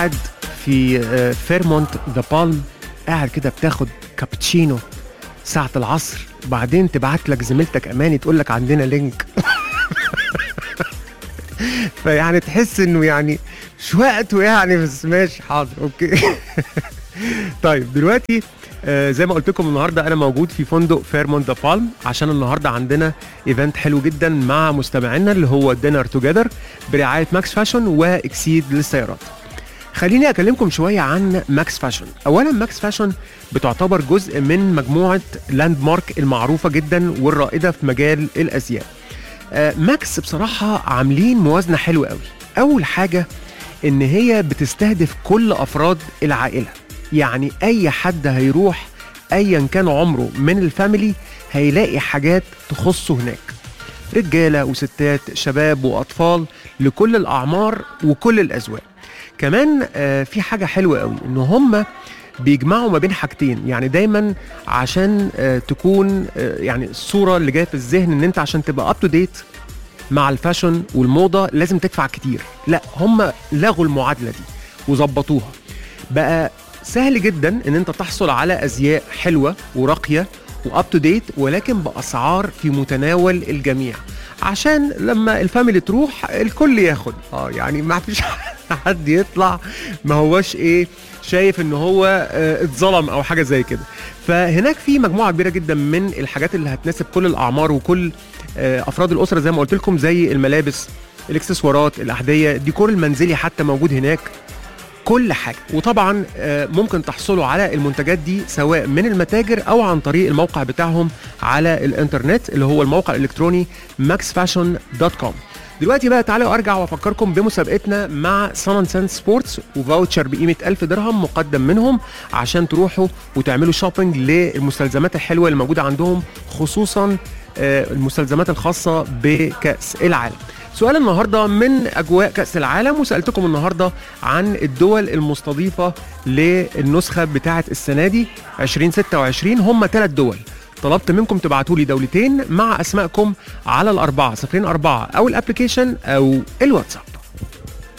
قاعد في آه، فيرمونت ذا بالم قاعد كده بتاخد كابتشينو ساعة العصر بعدين تبعت لك زميلتك اماني تقول لك عندنا لينك فيعني تحس انه يعني مش وقته يعني بس ماشي حاضر اوكي طيب دلوقتي آه زي ما قلت لكم النهارده انا موجود في فندق فيرمونت ذا بالم عشان النهارده عندنا ايفنت حلو جدا مع مستمعينا اللي هو دينر توجذر برعايه ماكس فاشن واكسيد للسيارات. خليني اكلمكم شويه عن ماكس فاشن اولا ماكس فاشن بتعتبر جزء من مجموعه لاند مارك المعروفه جدا والرائده في مجال الازياء آه، ماكس بصراحه عاملين موازنه حلوه قوي اول حاجه ان هي بتستهدف كل افراد العائله يعني اي حد هيروح ايا كان عمره من الفاميلي هيلاقي حاجات تخصه هناك رجاله وستات شباب واطفال لكل الاعمار وكل الاذواق كمان آه، في حاجه حلوه قوي ان هم بيجمعوا ما بين حاجتين يعني دايما عشان آه، تكون آه، يعني الصوره اللي جايه في الذهن ان انت عشان تبقى اب تو ديت مع الفاشن والموضه لازم تدفع كتير لا هم لغوا المعادله دي وظبطوها بقى سهل جدا ان انت تحصل على ازياء حلوه وراقيه واب تو ديت ولكن باسعار في متناول الجميع عشان لما الفاميلي تروح الكل ياخد اه يعني ما فيش حد يطلع ما هوش ايه شايف ان هو آه، اتظلم او حاجه زي كده فهناك في مجموعه كبيره جدا من الحاجات اللي هتناسب كل الاعمار وكل آه، افراد الاسره زي ما قلت لكم زي الملابس الاكسسوارات الاحذيه الديكور المنزلي حتى موجود هناك كل حاجه وطبعا آه، ممكن تحصلوا على المنتجات دي سواء من المتاجر او عن طريق الموقع بتاعهم على الانترنت اللي هو الموقع الالكتروني maxfashion.com دلوقتي بقى تعالوا ارجع وافكركم بمسابقتنا مع سان سان سبورتس وفاوتشر بقيمه 1000 درهم مقدم منهم عشان تروحوا وتعملوا شوبينج للمستلزمات الحلوه اللي موجوده عندهم خصوصا آه، المستلزمات الخاصه بكاس العالم سؤال النهارده من اجواء كاس العالم وسالتكم النهارده عن الدول المستضيفه للنسخه بتاعه السنه دي 2026 هم ثلاث دول طلبت منكم تبعتوا لي دولتين مع اسمائكم على الاربعه 04 او الابلكيشن او الواتساب